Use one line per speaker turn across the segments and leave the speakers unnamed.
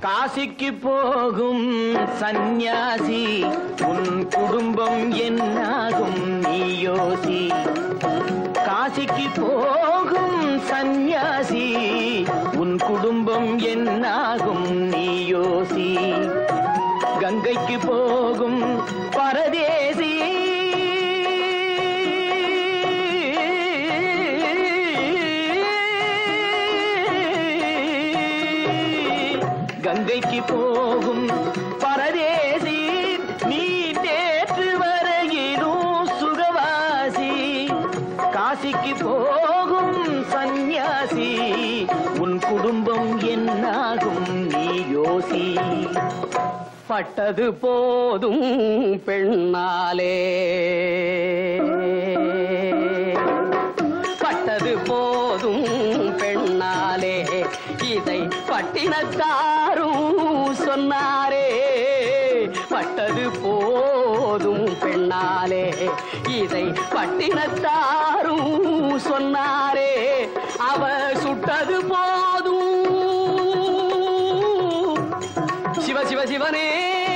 காசிக்கு போகும் சந்நியாசி உன் குடும்பம் என்னாகும் நீ யோசி காசிக்கு போகும் சந்நியாசி உன் குடும்பம் என்னாகும் நீ யோசி கங்கைக்கு போகும் பரதேசி கங்கைக்கு போகும் பரதேசி நீ நேற்று வரையிலும் சுகவாசி காசிக்கு போகும் சந்நியாசி உன் குடும்பம் என்னாகும் நீ யோசி
பட்டது போதும் பெண்ணாலே பட்டது போதும் பெண்ணாலே இதை பட்டினத்தாரும் சொன்னாரே பட்டது போதும் பெண்ணாலே இதை பட்டினத்தாரும் சொன்னாரே அவ சுட்டது போதும் சிவ சிவ சிவனே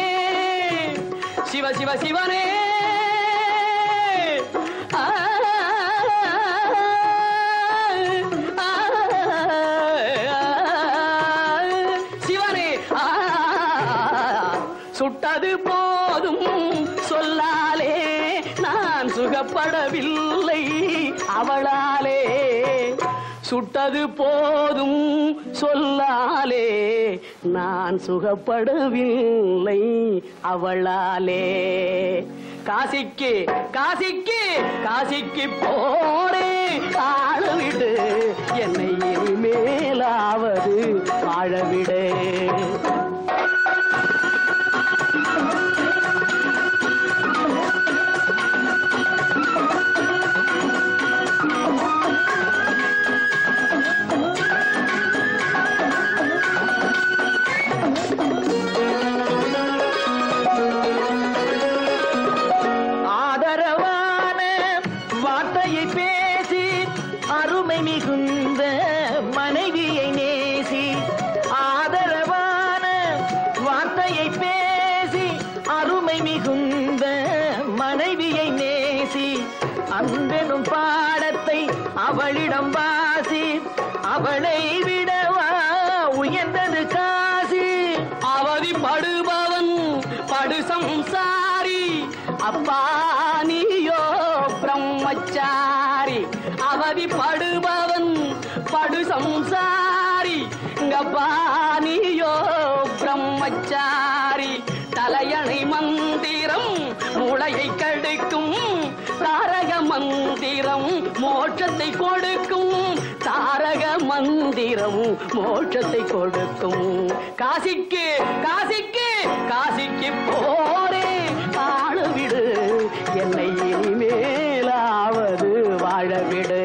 சிவ சிவ சிவனே ஆ, ஆ, சிவனே ஆ, சுட்டது போதும் சொல்லாலே நான் சுகப்படவில்லை அவளாலே சுட்டது போதும் சொல்லாலே நான் சுகப்படவில்லை அவளாலே காசிக்கு காசிக்கு காசிக்கு போரே ஆளவிடு என்னை இனிமேலாவது வாழவிடு
ஆதரவான வார்த்தையை பேசி அருமை மிகுந்த மனைவியை நேசி ஆதரவான வார்த்தையை பேசி அருமை மிகுந்த மனைவியை நேசி அன்பெனும் பாடத்தை அவளிடம் வாசி அவளை விடவா உயர்ந்தது காசி
அவதிப்படுபவன் படு சம்சாரி அப்பா நீயோ பிரம்மச்சாரி அவதிப்படுபவன் படு சம்சாரி அப்பா நீயோ பிரம்மச்சாரி தலையணை மந்திரம் மூளையை கெடுக்கும் தாரக மந்திரம் மோட்சத்தை கொடுக்கும் தாரக மந்திரம் மோட்சத்தை கொடுக்கும் காசிக்கு காசிக்கு காசிக்கு போரே வாழவிடு என்னை இனிமேலாவது வாழவிடு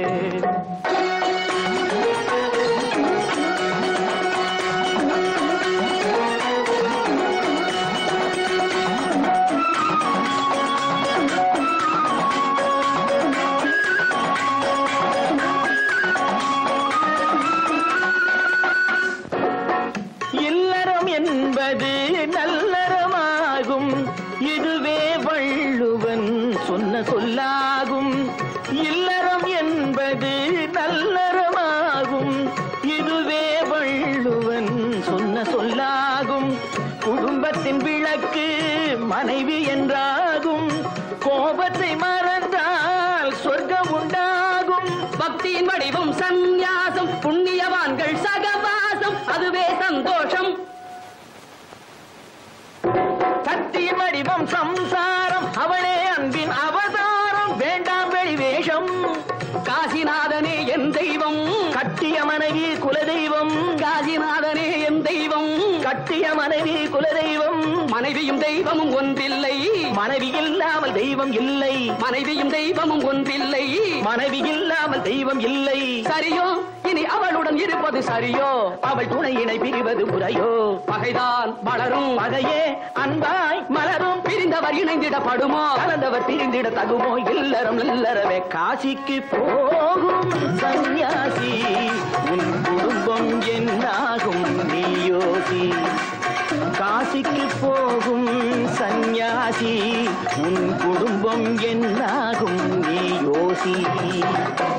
இல்லறம் என்பது நல்லறமாகும் இதுவே வள்ளுவன் சொன்ன சொல்லாகும் இல்லறம் என்பது நல்லறமாகும் இதுவே வள்ளுவன் சொன்ன சொல்லாகும் குடும்பத்தின் விளக்கு மனைவி என்றாகும் கோபத்தை மறந்தால் சொர்க்கம் உண்டாகும்
பக்தியின் வடிவம் சந்நியாசம் புண்ணியவான்கள் சகவாசம் அதுவே சந்தோஷம்
சக்தியின் வடிவம் சம்சாரம் அவளே அன்பின் அவதாரம் வேண்டாம் வெளிவேஷம்
காசிநாதனே என் தெய்வம்
கட்டிய மனைவி குலதெய்வம்
காசிநாதனே என் தெய்வம்
கட்டிய மனைவி குலதெய்வம்
மனைவியும் தெய்வமும் ஒன்றில்லை
மனைவி இல்லாமல் தெய்வம் இல்லை
மனைவியும் தெய்வமும் ஒன்றில்லை
மனைவி இல்லாமல் தெய்வம் இல்லை
சரியோ இனி அவளுடன் இருப்பது சரியோ
அவள் துணையினை பிரிவது முறையோ
பகைதான் வளரும்
பகையே அன்பாய் மலரும்
பிரிந்தவர் இணைந்திடப்படுமோ
கலந்தவர் பிரிந்திட தகுமோ இல்லறம் இல்லறவே காசிக்கு போகும் சந்நியாசி உன் குடும்பம் என்னாகும் நீ யோசி யோசி உன் குடும்பம் என்னாகும் நீ யோசி